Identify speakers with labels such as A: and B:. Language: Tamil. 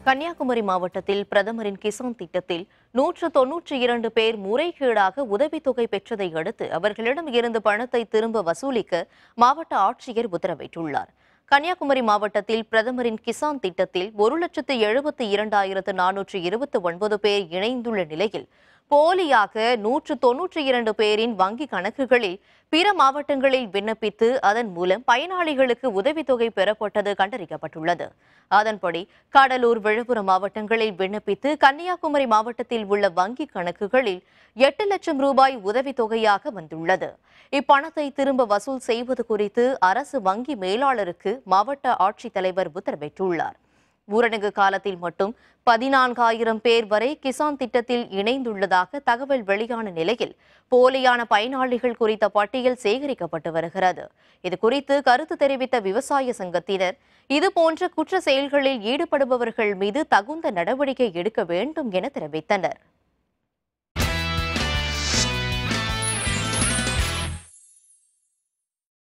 A: கன்னியாகுமரி மாவட்டத்தில் பிரதமரின் கிசான் திட்டத்தில் நூற்று தொன்னூற்றி இரண்டு பேர் முறைகேடாக உதவித்தொகை பெற்றதை அடுத்து அவர்களிடம் இருந்து பணத்தை திரும்ப வசூலிக்க மாவட்ட ஆட்சியர் உத்தரவிட்டுள்ளார் கன்னியாகுமரி மாவட்டத்தில் பிரதமரின் கிசான் திட்டத்தில் ஒரு லட்சத்து எழுபத்தி இரண்டாயிரத்து நானூற்று இருபத்தி ஒன்பது பேர் இணைந்துள்ள நிலையில் போலியாக நூற்று தொன்னூற்றி இரண்டு பேரின் வங்கி கணக்குகளில் பிற மாவட்டங்களில் விண்ணப்பித்து அதன் மூலம் பயனாளிகளுக்கு உதவித்தொகை பெறப்பட்டது கண்டறியப்பட்டுள்ளது அதன்படி கடலூர் விழுப்புரம் மாவட்டங்களில் விண்ணப்பித்து கன்னியாகுமரி மாவட்டத்தில் உள்ள வங்கி கணக்குகளில் எட்டு லட்சம் ரூபாய் உதவித்தொகையாக வந்துள்ளது இப்பணத்தை திரும்ப வசூல் செய்வது குறித்து அரசு வங்கி மேலாளருக்கு மாவட்ட ஆட்சித்தலைவர் உத்தரவிட்டுள்ளார் ஊரடங்கு காலத்தில் மட்டும் பதினான்காயிரம் பேர் வரை கிசான் திட்டத்தில் இணைந்துள்ளதாக தகவல் வெளியான நிலையில் போலியான பயனாளிகள் குறித்த பட்டியல் சேகரிக்கப்பட்டு வருகிறது இது குறித்து கருத்து தெரிவித்த விவசாய சங்கத்தினர் இதுபோன்ற குற்ற செயல்களில் ஈடுபடுபவர்கள் மீது தகுந்த நடவடிக்கை எடுக்க வேண்டும் என தெரிவித்தனர்